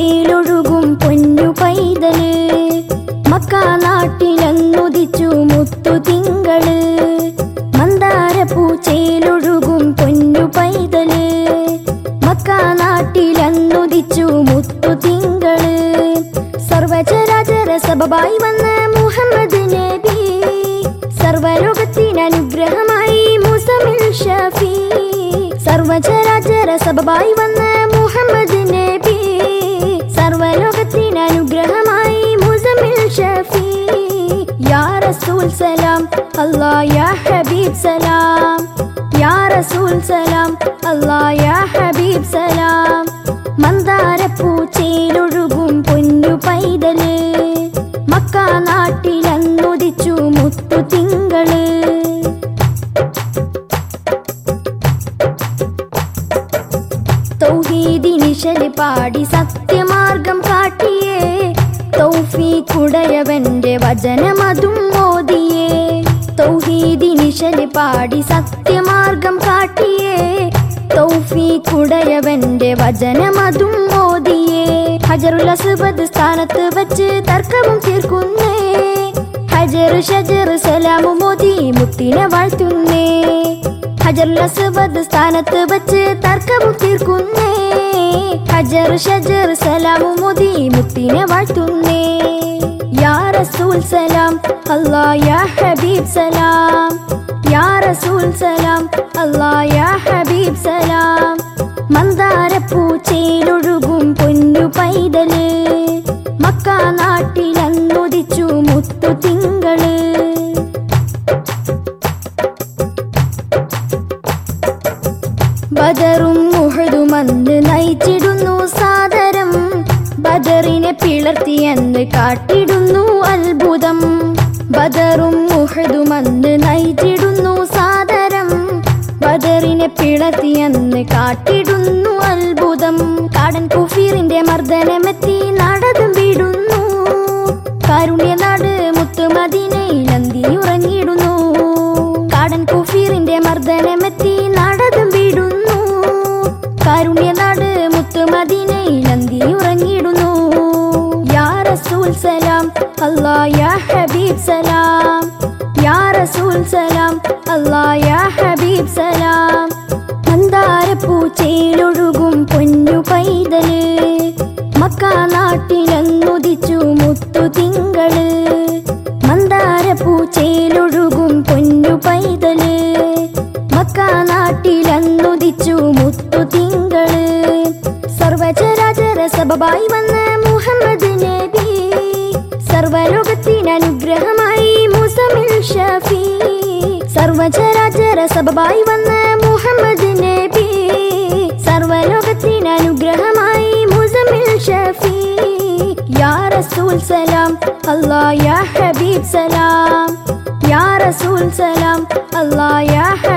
പൂച്ചയിലൊഴുകും പൊന്നു പൈതല് മക്ക നാട്ടിലന്നുദിച്ചു മുത്തു തിങ്കള് മന്ദാര പൂച്ചയിലൊഴുകും പൊന്നു പൈതല് മക്ക നാട്ടിലന്നുദിച്ചു മുത്തു തിങ്കള് സർവചരാചര സബബായി വന്ന മുഹമ്മദ് നബി സർവലോകത്തിന് അനുഗ്രഹമായി മുസമിൽ ഷഫി സർവചരാചര സബബായി വന്ന മുഹമ്മദ് നബി സർവലോകത്തിന് അനുഗ്രഹമായി മുസമിൽ ഷഫി യാ റസൂൽ സലാം അല്ലാ യാ ഹബീബ് സലാം യാ റസൂൽ സലാം അല്ലാ യാ ഹബീബ് സലാം മന്ദാര പൂച്ചയിലൊഴുകും പൊന്നു പൈതല് മക്ക നാട്ടിലന്നുദിച്ചു മുത്തു തിങ്കള് തൗഹീദിനിശല് പാടി സത്യമാർഗം കാട്ടിയേ തൗഫീഖുടയവന്റെ വചനമതും മോദിയേ തൗഹീദിനിശല് പാടി സത്യമാർഗം കാട്ടിയേ തൗഫീഖുടയവന്റെ വചനമതും മോദിയേ ഹജറുൽ അസ്വദ് സ്ഥാനത്ത് വച്ച് തർക്കവും തീർക്കുന്നേ ഹജർ ഷജർ സലാമു മോദി മുത്തിനെ വാഴ്ത്തുന്നേ ഹജറുൽ അസ്വദ് സ്ഥാനത്ത് വച്ച് തർക്കവും തീർക്കുന്നേ ഹജർ ഷജർ സലാമു മോദി മുത്തിനെ വാഴ്ത്തുന്നേ യാ റസൂൽ സലാം അല്ലാ യാ ഹബീബ് സലാം യാ റസൂൽ സലാം അല്ലാ യാ ഹബീബ് സലാം മന്ദാര പൂച്ചയിലൊഴുകും പൊന്നു പൈതല് മക്ക നാട്ടിലന്നുദിച്ചു മുത്തു തിങ്കള് ബദറും മുഹദുമന്ന് നയിച്ചിടുന്നു സാദരം ബദറിനെ പിളർത്തിയെന്ന് കാട്ടിടുന്നു അത്ഭുതം ബദറും മുഹദുമന്ന് നയിച്ചിടുന്നു സാദരം ബദറിനെ പിളർത്തിയെന്ന് കാട്ടിടുന്നു അത്ഭുതം കാടൻ കുഫീറിന്റെ മർദ്ദനമെത്തി നാടകം വിടുന്നു കാരുണ്യനാട് മുത്തുമദിനയിലന്തിയുറങ്ങിടുന്നു കാടൻ കുഫീറിന്റെ മർദ്ദനമെത്തി നാടകം വിടുന്നു കാരുണ്യനാട് മുത്തുമദിനയിലന്തിയുറങ്ങിടുന്നു യാ റസൂൽ സലാം അല്ലാ യാ ഹബീബ് സലാം യാ റസൂൽ സലാം അല്ലാ യാ ഹബീബ് സലാം മന്ദാര പൂച്ചയിലൊഴുകും പൊന്നു പൈതല് മക്ക നാട്ടിലന്നുദിച്ചു മുത്തു തിങ്കള് മന്ദാര പൂച്ചയിലൊഴുകും പൊന്നു പൈതല് മക്ക നാട്ടിലന്നുദിച്ചു മുത്തു തിങ്കള് സർവചരാചര സബബായി വന്ന മുഹമ്മദ് നബി സർവലോകത്തിന് അനുഗ്രഹമായി മുസമിൽ ഷഫി സർവചരാചര സബബായി വന്ന മുഹമ്മദ് നബി സർവലോകത്തിന് അനുഗ്രഹമായി മുസമിൽ ഷഫി യാ റസൂൽ സലാം അല്ലാ യാ ഹബീബ് സലാം യാ റസൂൽ സലാം അല്ലാ യാ